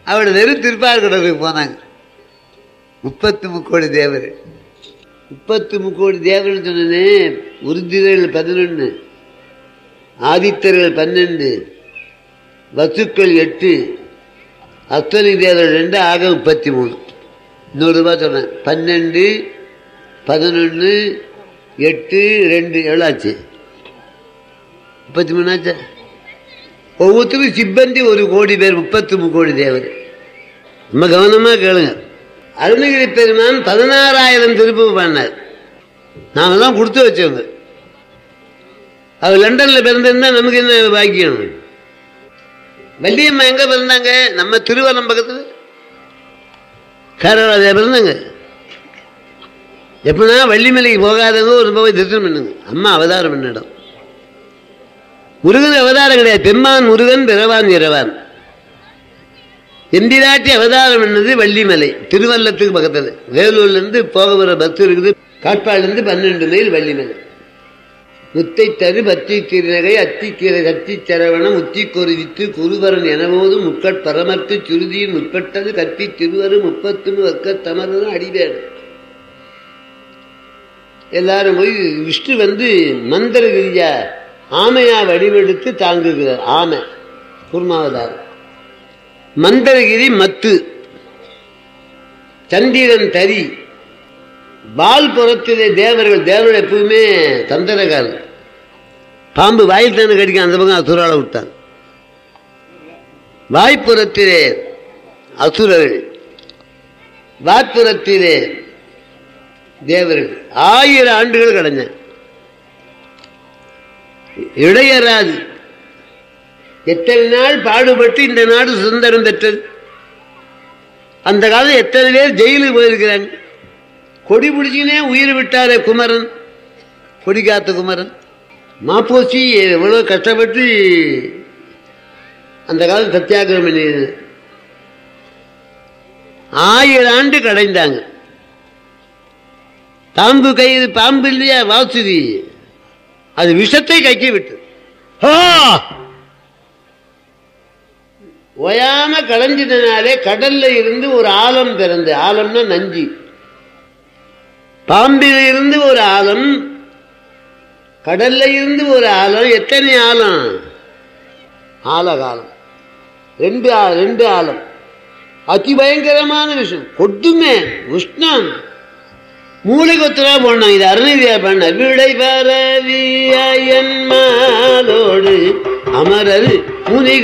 அவட வெறும் திருப்பார்கடலுக்கு போனாங்க முப்பத்து முக்கோடி தேவர் முப்பத்து முக்கோடி தேவர்னு சொன்னனே உருதிரர்கள் பதினொன்று ஆதித்தர்கள் பன்னெண்டு வசுக்கள் எட்டு அஸ்வனி தேவர் ரெண்டு ஆக முப்பத்தி மூணு இன்னொரு ரூபாய் சொன்னேன் பன்னெண்டு பதினொன்று எட்டு ரெண்டு எவ்வளோ ஆச்சு முப்பத்தி மூணு ஆச்சா ஒவ்வொருத்தருக்கும் சிப்பந்தி ஒரு கோடி பேர் முப்பத்தி மூணு கோடி தேவர் ரொம்ப கவனமாக கேளுங்க அருணகிரி பெருமான் பதினாறாயிரம் திருப்பு பண்ணார் நாங்கள் தான் கொடுத்து வச்சவங்க அவர் லண்டனில் பிறந்திருந்தா நமக்கு என்ன பாக்கியம் வள்ளியம்மா எங்க பிறந்தாங்க நம்ம திருவரம் பக்கத்தில் கேரளாவில் பிறந்தாங்க எப்படின்னா வள்ளிமலைக்கு போகாதவங்க ஒரு போய் தரிசனம் பண்ணுங்க அம்மா அவதாரம் பண்ண இடம் முருகன் அவதாரம் கிடையாது பெம்மான் முருகன் பிறவான் இரவான் எந்திராட்டி அவதாரம் பண்ணது வள்ளிமலை திருவல்லத்துக்கு பக்கத்தில் வேலூர்ல இருந்து போக வர பஸ் இருக்குது காட்பாடுல இருந்து பன்னெண்டு மைல் வள்ளிமலை முத்தை தரு பத்தி திருநகை அத்திக்கீரை கத்தி சரவணம் உத்தி கொருவித்து குருவரன் எனவோதும் முக்கட் பரமர்த்து சுருதியின் முற்பட்டது கத்தி திருவரு முப்பத்துமு வக்க தமரும் அடிவேடு எல்லாரும் போய் விஷ்ணு வந்து மந்திரகிரியா ஆமையா வடிவெடுத்து தாங்குகிறார் ஆமை குருமாவதாரம் மந்திரகிரி மத்து சந்திரன் தரி பால் புறத்திலே தேவர்கள் தேவர்கள் எப்பவுமே தந்திரக்காரர் பாம்பு வாயில் தானே கடிக்க அந்த பக்கம் அசுரால விட்டாங்க வாய்ப்புறத்திலே அசுரர்கள் வாய்ப்புறத்திலே தேவர்கள் ஆயிரம் ஆண்டுகள் கடஞ்ச இடையராது எத்தனை நாள் பாடுபட்டு இந்த நாடு சுதந்திரம் பெற்றது அந்த காலம் எத்தனை பேர் ஜெயிலுக்கு போயிருக்கிறாங்க கொடி பிடிச்சினே உயிர் விட்டாரே குமரன் கொடி காத்த குமரன் மாப்போசி எவ்வளோ கஷ்டப்பட்டு அந்த காலம் சத்தியாகிரகம் பண்ணியது ஆயிரம் ஆண்டு கடைந்தாங்க பாம்பு கைது பாம்பு இல்லையா வாசுதி அது விஷத்தை கைக்கி விட்டு ஓயாம கடைஞ்சதுனாலே கடல்ல இருந்து ஒரு ஆலம் பிறந்து ஆலம்னா நஞ்சி பாம்பில் இருந்து ஒரு ஆலம் கடல்ல இருந்து ஒரு ஆலம் எத்தனை ஆலம் ஆலகாலம் ரெண்டு ஆ- ரெண்டு ஆலம் அதி பயங்கரமான விஷயம் கொட்டுமே உஷ்ணம் மூலிகொத்துரா போடணும் இது அருணவியா பண்ண விடை பரவியன் மாலோடு அமரர் முனிக